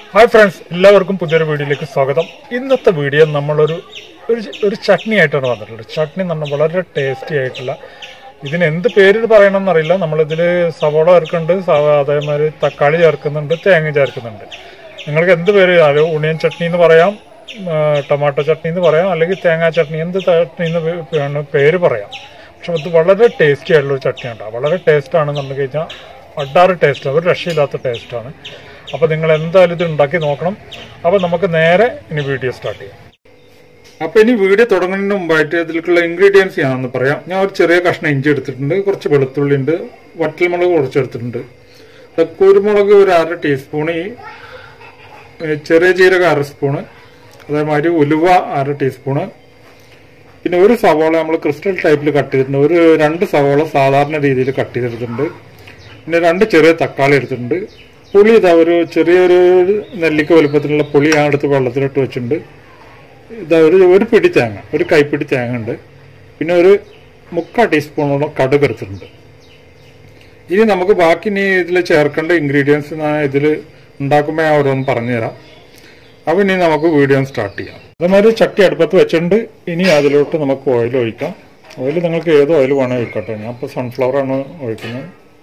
Hi friends എല്ലാവർക്കും പുതിയൊരു വീഡിയോയിലേക്ക് സ്വാഗതം ഇന്നത്തെ വീഡിയോ നമ്മളൊരു ഒരു ഒരു ചട്നി ആയിട്ടാണ് വന്നിട്ടുള്ളത് ചട്നി എന്ന് പറഞ്ഞാൽ വളരെ ടേസ്റ്റി ആയിട്ടുള്ള ഇതിന് എന്ത് പേര് പറയണം എന്നറിയില്ല നമ്മളിതിൽ സവോള ചേർക്കുന്നുണ്ട് സവ- അതേമാതിരി തക്കാളി ചേർക്കുന്നുണ്ട് തേങ്ങ ചേർക്കുന്നുണ്ട് നിങ്ങൾക്ക് എന്ത് പേര് അത് ഉണിയൻ ചട്നി എന്ന് പറയാം ആ, ടൊമാറ്റോ ചട്നി എന്ന് പറയാം അല്ലെങ്കിൽ തേങ്ങാ ചട്നി എന്ത് ചട്നി എന്ന് പേ- വേണം പേര് പറയാം പക്ഷെ ഇത് വളരെ ടേസ്റ്റി ആയിട്ടുള്ള ഒരു ചട്നി ഉണ്ടാവും വളരെ ടേസ്റ്റ് ആണെന്ന് പറഞ്ഞു കഴിഞ്ഞാൽ അഡാറ് ടേസ്റ്റ് ഒരു രക്ഷയില്ലാത്ത ടേസ്റ്റാണ് അപ്പോൾ നിങ്ങൾ എന്തായാലും ഇത് ഉണ്ടാക്കി നോക്കണം അപ്പോൾ നമുക്ക് നേരെ ഇനി വീഡിയോ സ്റ്റാർട്ട് ചെയ്യാം അപ്പോൾ ഇനി വീഡിയോ തുടങ്ങുന്നതിന് മുമ്പായിട്ട് ഇതിലേക്കുള്ള ഇൻഗ്രീഡിയൻസ് ഞാനൊന്ന് പറയാം ഞാൻ ഒരു ചെറിയ കഷ്ണം ഇഞ്ചി എടുത്തിട്ടുണ്ട് കുറച്ച് വെളുത്തുള്ളി ഉണ്ട് വറ്റൽമുളക് കുറച്ച് എടുത്തിട്ടുണ്ട് ദാ കുരുമുളക് ഒരു അര ടീസ്പൂൺ ഈ ഏ, ചെറിയ ജീരകം അര സ്പൂണ് അതേമാതിരി ഉലുവ അര ടീസ്പൂണ് പിന്നെ ഒരു സവോള നമ്മൾ ക്രിസ്റ്റൽ ടൈപ്പിൽ കട്ട് ചെയ്തിട്ടുണ്ട് ഒരു രണ്ട് സവോള സാധാരണ രീതിയിൽ കട്ട് ചെയ്തെടുത്തിട്ടുണ്ട് പിന്നെ രണ്ട് ചെറിയ തക്കാളി എടുത്തിട്ടുണ്ട് പുളി ഇതാ ഒരു ചെറിയൊരു നെല്ലിക്ക വലുപ്പത്തിലുള്ള പുളി ഞാൻ എടുത്ത് വെള്ളത്തിലിട്ട് വെച്ചിട്ടുണ്ട് ഇതാ ഒരു ഒരു പിടി തേങ്ങ ഒരു കൈപ്പിടി തേങ്ങ ഉണ്ട് പിന്നെ ഒരു മുക്കാൽ ടീസ്പൂണോളം കടുക് എടുത്തിട്ടുണ്ട് ഇനി നമുക്ക് ബാക്കി ഇനി ഇതിൽ ചേർക്കേണ്ട ഇൻഗ്രീഡിയൻസ് ഞാൻ ഇതിൽ ഉണ്ടാക്കുമ്പോൾ ഞാൻ ഓരോന്ന് പറഞ്ഞുതരാം അപ്പോൾ ഇനി നമുക്ക് വീഡിയോ സ്റ്റാർട്ട് ചെയ്യാം അതേമാതിരി ചട്ടി അടുപ്പത്ത് വെച്ചിട്ടുണ്ട് ഇനി അതിലോട്ട് നമുക്ക് ഓയിൽ ഒഴിക്കാം ഓയിൽ നിങ്ങൾക്ക് ഏത് ഓയിൽ വേണേൽ ഒഴിക്കട്ടെ ഞാൻ ഇപ്പോൾ സൺഫ്ലവർ ആണ് ഒഴിക്കുന്നത്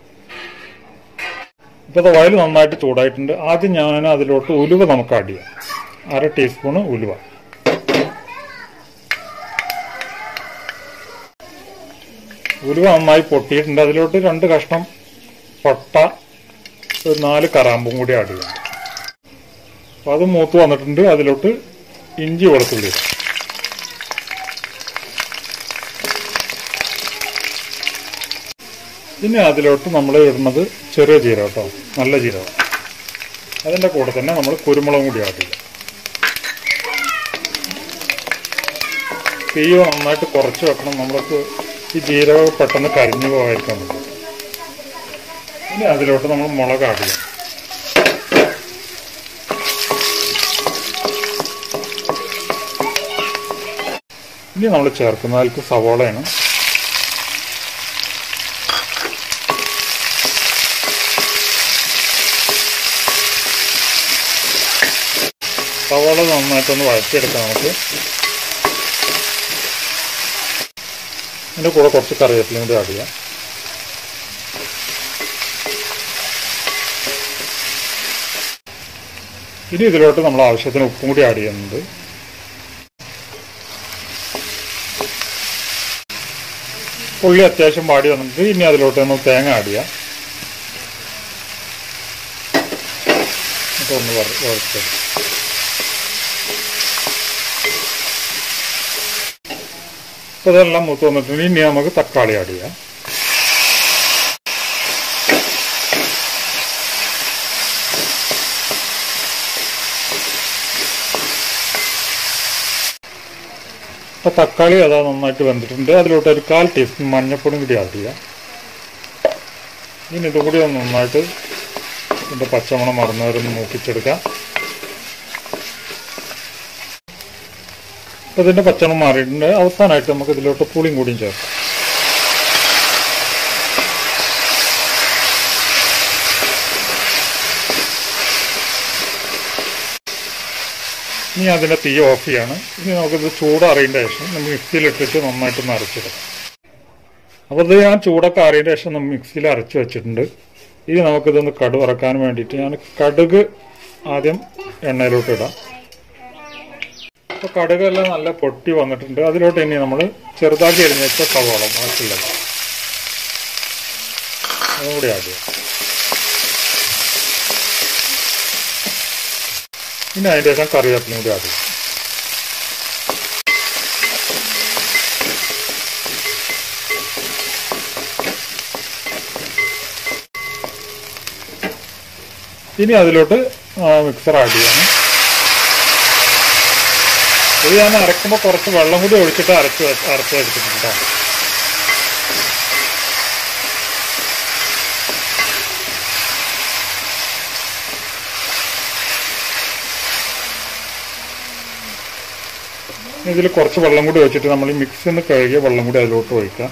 ഇപ്പോൾ ഓയിൽ നന്നായിട്ട് ചൂടായിട്ടുണ്ട് ആദ്യം ഞാൻ അതിലോട്ട് ഉലുവ നമുക്ക് ആഡ് ചെയ്യാം അര ടീസ്പൂണ് ഉലുവ ഉലുവ നന്നായി പൊട്ടിയിട്ടുണ്ട് അതിലോട്ട് രണ്ട് കഷ്ണം പട്ട ഒരു നാല് കറാമ്പും കൂടി ആഡ് ചെയ്യാം അപ്പോൾ അത് മൂത്ത് വന്നിട്ടുണ്ട് അതിലോട്ട് ഇഞ്ചി വെളുത്തുള്ളി ഇടാം. പിന്നെ അതിലോട്ട് നമ്മൾ ഇടുന്നത് ചെറിയ ജീരകം കേട്ടോ നല്ല ജീരകം അതിൻ്റെ കൂടെ തന്നെ നമ്മൾ കുരുമുളകും കൂടി ആഡ് ചെയ്യാം തീ നന്നായിട്ട് കുറച്ച് വെക്കണം നമ്മൾക്ക് ഈ ജീരകം പെട്ടെന്ന് കരിഞ്ഞു പോകാതിരിക്കാൻ പറ്റും ഇനി അതിലോട്ട് നമ്മൾ മുളക് ആഡ് ചെയ്യാം ഇനി നമ്മൾ ചേർക്കുന്നത് അതിലേക്ക് സവോളയാണ് സവോള നന്നായിട്ടൊന്ന് വഴറ്റിയെടുക്കാം നമുക്ക് അതിൻ്റെ കൂടെ കുറച്ച് കറിവേപ്പിലയും കൂടി ആഡ് ചെയ്യാം ഇനി ഇതിലോട്ട് നമ്മൾ ആവശ്യത്തിന് ഉപ്പും കൂടി ആഡ് ചെയ്യുന്നുണ്ട് ഉള്ളി അത്യാവശ്യം വാടി വന്നിട്ട് ഇനി അതിലോട്ട് നമ്മൾ തേങ്ങ ആഡ് ചെയ്യാം എന്നിട്ട് ഒന്ന് വറ- വറുത്തെടുക്കാം അപ്പോൾ ഇതെല്ലാം മൂത്ത് വന്നിട്ടുണ്ട് ഇനി നമുക്ക് തക്കാളി ആഡ് ചെയ്യാം അപ്പോൾ തക്കാളി അതാ നന്നായിട്ട് വെന്തിട്ടുണ്ട് അതിലോട്ട് ഒരു കാൽ ടീസ്പൂൺ മഞ്ഞൾപ്പൊടിയും കൂടി ആഡ് ചെയ്യാം ഇനി ഇതും കൂടി ഒന്ന് നന്നായിട്ട് ഇതിൻ്റെ പച്ചമണം മറന്നവരൊന്ന് മൂപ്പിച്ചെടുക്കാം അപ്പോൾ ഇതിൻ്റെ പച്ചമണം മാറിയിട്ടുണ്ട് അവസാനമായിട്ട് നമുക്ക് ഇതിലോട്ട് പുളിയും കൂടിയും ചേർക്കാം ഇനി അതിൻ്റെ തീ ഓഫ് ചെയ്യാണ് ഇനി നമുക്കിത് ചൂടാറിയതിൻ്റെ ശേഷം നമ്മൾ മിക്സിയിലിട്ടിട്ട് നന്നായിട്ടൊന്ന് അരച്ചെടുക്കാം അപ്പോൾ ഇത് ഞാൻ ചൂടൊക്കെ അറിയതിൻ്റെ ശേഷം നമ്മൾ മിക്സിയിൽ അരച്ച് വെച്ചിട്ടുണ്ട് ഇനി നമുക്കിതൊന്ന് കടു വറക്കാൻ വേണ്ടിയിട്ട് ഞാൻ കടുക് ആദ്യം എണ്ണയിലോട്ട് ഇടാം അപ്പോൾ കടുകെല്ലാം നല്ല പൊട്ടി വന്നിട്ടുണ്ട് അതിലോട്ട് ഇനി നമ്മൾ ചെറുതാക്കി എരിഞ്ഞ വെച്ച സവോള ബാക്കിയുള്ളത് അതും കൂടി ആഡ് ചെയ്യാം ഇനി അതിൻ്റെ ശേഷം കറിവേപ്പിലയും കൂടി ആഡ് ചെയ്യും ഇനി അതിലോട്ട് മിക്സർ ആഡ് ചെയ്യാണ് ഇത് ഞാൻ അരക്കുമ്പോൾ കുറച്ച് വെള്ളം കൂടി ഒഴിച്ചിട്ട് അരച്ച് വെ- അരച്ച് വെച്ചിട്ടുണ്ട് കേട്ടോ ഇതിൽ കുറച്ച് വെള്ളം കൂടി ഒഴിച്ചിട്ട് നമ്മൾ ഈ മിക്സിൽ നിന്ന് കഴുകിയ വെള്ളം കൂടി അതിലോട്ട് ഒഴിക്കാം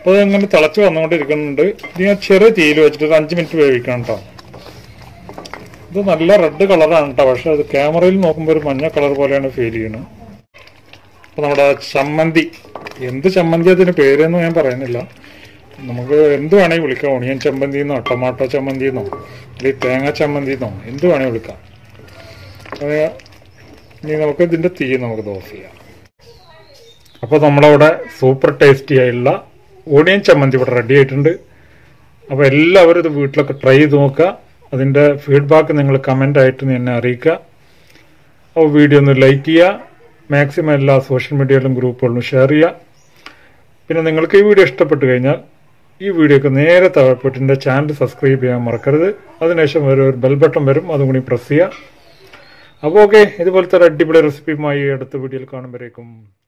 അപ്പോൾ അതങ്ങനെ തിളച്ച് വന്നുകൊണ്ടിരിക്കുന്നുണ്ട് ഇത് ഞാൻ ചെറിയ തീയിൽ വെച്ചിട്ട് ഒരു അഞ്ച് മിനിറ്റ് വേവിക്കണം കേട്ടോ ഇത് നല്ല റെഡ് കളറാണ് കേട്ടോ പക്ഷെ അത് ക്യാമറയിൽ നോക്കുമ്പോൾ ഒരു മഞ്ഞ കളർ പോലെയാണ് ഫീൽ ചെയ്യുന്നത് അപ്പോൾ നമ്മുടെ ചമ്മന്തി എന്ത് ചമ്മന്തി അതിന് പേരെന്ന് ഞാൻ പറയുന്നില്ല നമുക്ക് എന്ത് വേണമെങ്കിൽ വിളിക്കാം ഓണിയൻ ചമ്മന്തി എന്നോ ടൊമാറ്റോ ചമ്മന്തി എന്നോ അല്ലെങ്കിൽ തേങ്ങ ചമ്മന്തി എന്നോ എന്ത് വേണമെങ്കിൽ വിളിക്കാം അത് ഇനി നമുക്ക് ഇതിൻ്റെ തീ നമുക്ക് ഓഫ് ചെയ്യാം അപ്പോൾ നമ്മളവിടെ സൂപ്പർ ടേസ്റ്റി ആയിട്ടുള്ള ഓണിയൻ ചമ്മന്തി ഇവിടെ റെഡി ആയിട്ടുണ്ട് അപ്പോൾ എല്ലാവരും ഇത് വീട്ടിലൊക്കെ ട്രൈ ചെയ്ത് നോക്കുക അതിൻ്റെ ഫീഡ്ബാക്ക് നിങ്ങൾ കമൻ്റ് ആയിട്ട് എന്നെ അറിയിക്കുക അപ്പോൾ വീഡിയോ ഒന്ന് ലൈക്ക് ചെയ്യുക മാക്സിമം എല്ലാ സോഷ്യൽ മീഡിയയിലും ഗ്രൂപ്പുകളിലും ഷെയർ ചെയ്യുക പിന്നെ നിങ്ങൾക്ക് ഈ വീഡിയോ ഇഷ്ടപ്പെട്ട് കഴിഞ്ഞാൽ ഈ വീഡിയോക്ക് നേരെ താഴെപ്പെട്ട് എൻ്റെ ചാനൽ സബ്സ്ക്രൈബ് ചെയ്യാൻ മറക്കരുത് അതിനുശേഷം ഒരു ബെൽ ബട്ടൺ വരും അതും കൂടി പ്രസ് ചെയ്യുക അപ്പോൾ ഓക്കെ ഇതുപോലത്തെ ഒരു അടിപൊളി റെസിപ്പിയുമായി അടുത്ത വീഡിയോയിൽ കാണുമ്പോഴേക്കും